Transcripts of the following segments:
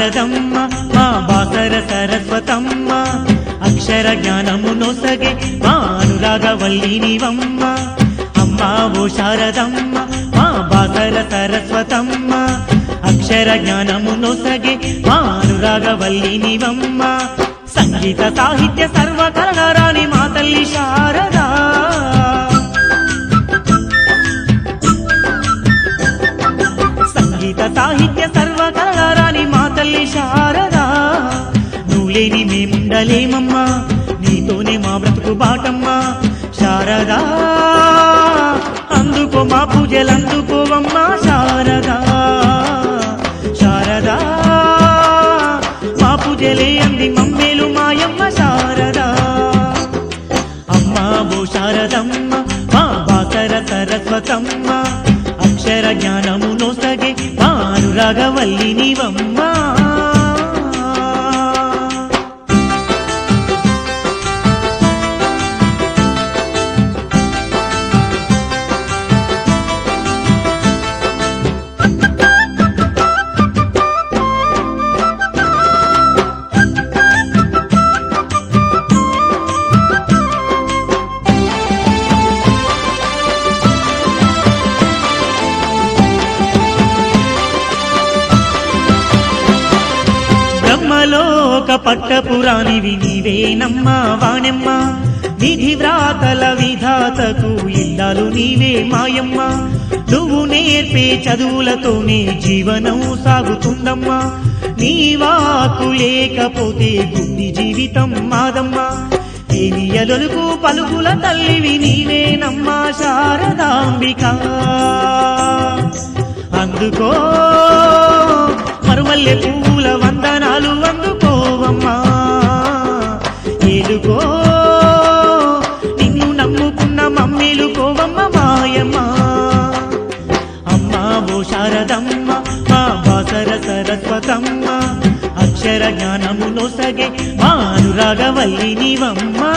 శారదమ్మ మా బాసర సరస్వతమ్మ అక్షర జ్ఞానము నొసగే మా అనురాగవల్లి నీవమ్మ అమ్మా ఓ శారదమ్మ మా బాసర సరస్వతమ్మ అక్షర జ్ఞానము నొసగే మా అనురాగవల్లి నీవమ్మ సంగీత సాహిత్య సర్వకళరాణి మా తల్లి శారదా సంగీత సాహిత్య సర్వకళరాణి మా తల్లి శారదా నువ్వు లేని మేముండలేమమ్మా నీతోనే మా బ్రతుకు బాటమ్మా శారదా అందుకో మా పూజలు అందుకోవమ్మా శారదా శారదా మా పూజలే అంది మమ్మేలు మాయమ్మ శారదా అమ్మా ఓ శారదమ్మ మా బాసర సరస్వతమ్మ అక్షర జ్ఞానము నొసగే మా అనురాగవల్లి నీవమ్మా బ్రహ్మలోక పట్టపురాణివి నీవేనమ్మా వాణెమ్మ విధి వ్రాతల విధాతకు ఇల్లాలు నీవే మాయమ్మ నువ్వు నేర్పే చదువులతోనే జీవనం సాగుతుందమ్మా నీ వాకు లేకపోతే బుద్ధి జీవితం మాదమ్మా తేనియలొలుకు పలుకుల తల్లివి నీవేనమ్మా శారదాంబిక అందుకో మరుమల్లె పువ్వుల వందనాలు అందుకోవమ్మా ఏలుకో నిన్ను నమ్ముకున్న మమ్మీలు కోవమ్మ మాయమ్మ అమ్మా ఓ శారదమ్మ మా బాసర సరస్వతమ్మ అక్షర జ్ఞానము నొసగే మా అనురాగవల్లి నీవమ్మా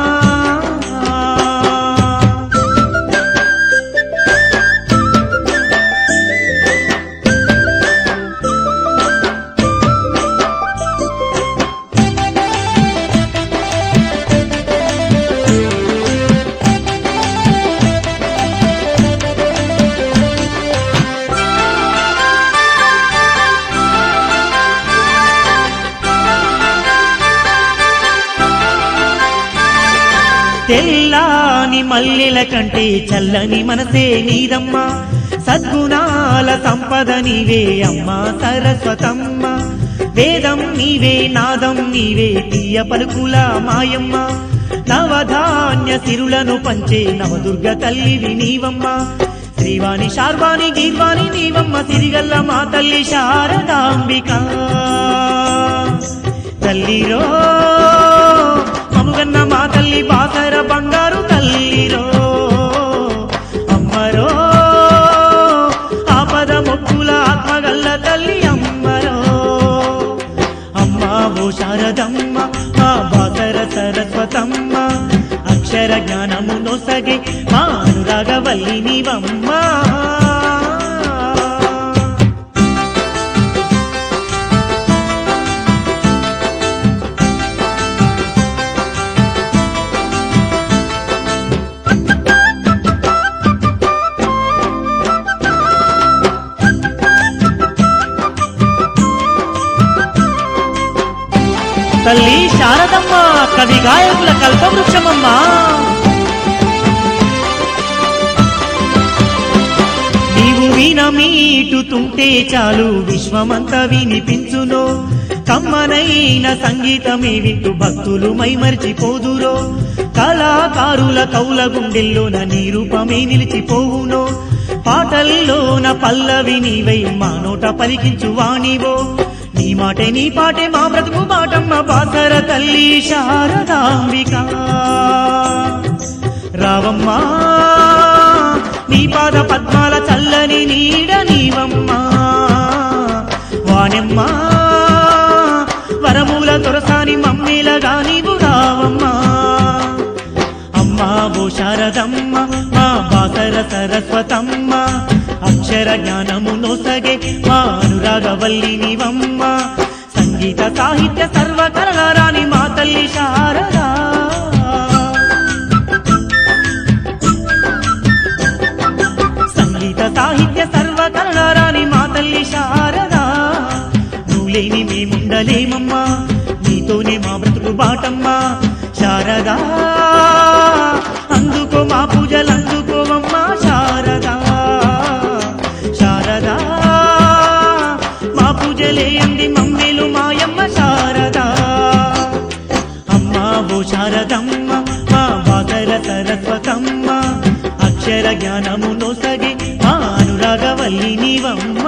తెల్లాని మల్లెల కంటే చల్లని మనసే నీదమ్మా సద్గుణాల సంపద నీవే అమ్మా సరస్వతమ్మ వేదం నీవే నాదం నీవే తీయ పలుకుల మాయమ్మ నవధాన్య సిరులను పంచే నవదుర్గ తల్లివి నీవమ్మ శ్రీవాణి శార్వాణి గీర్వాణి నీవమ్మ సిరిగల్ల మా తల్లి శారదాంబిక తల్లిరో మముగన్న మా తల్లి బాసర బంగారు తల్లిరో అమ్మరో ఆపద మొక్కుల ఆత్మగల్ల తల్లి అమ్మరో అమ్మా ఓ శారదమ్మ మా బాసర సరస్వతమ్మ అక్షర జ్ఞానము నొసగే మా అనురాగవల్లి నీవమ్మా తల్లి శారదమ్మ కవి గాయకుల కల్పవృక్షమమ్మా నీవు వినమీటుతుంటే చాలు విశ్వమంతా వినిపించును కమ్మనైన సంగీతమే వింటూ భక్తులు మైమరిచిపోదురో కళాకారుల కౌల గుండెల్లోన నీ రూపమే నిలిచిపోవునో పాటల్లోన పల్లవి నీవై మా నోట పలికించు వాణివో నీ మాటే నీ పాటే మా బ్రతుకు బాటమ్మ బాసర తల్లి శారదాంబిక రావమ్మా నీ పాద పద్మాల చల్లని నీడ నీవమ్మా వాణెమ్మా వరమూల తొరసాని మమ్మీలగా నీవు రావమ్మా అమ్మా ఓ శారదమ్మ మా బాసర సరస్వతమ్మ అక్షర జ్ఞానము నొసగే మా అనురాగవల్లి నీవమ్మ సాహిత్య సర్వకళరాని మా తల్లి శారదా సంగీత సాహిత్య సర్వకళరాని మా తల్లి శారదా నువ్వు లేని మేముండలేమమ్మా నీతోనే మా బ్రతుకు బాటమ్మా శారదా అందుకో మా పూజలు అందుకోవమ్మా శారదా శారదా మా పూజలే అంది మమ్మీలు మాయమ్మ శారదా అమ్మా ఓ శారదమ్మ మా బాసర సరస్వతమ్మ అక్షర జ్ఞానము నొసగి మా అనురాగవల్లి నీవమ్మ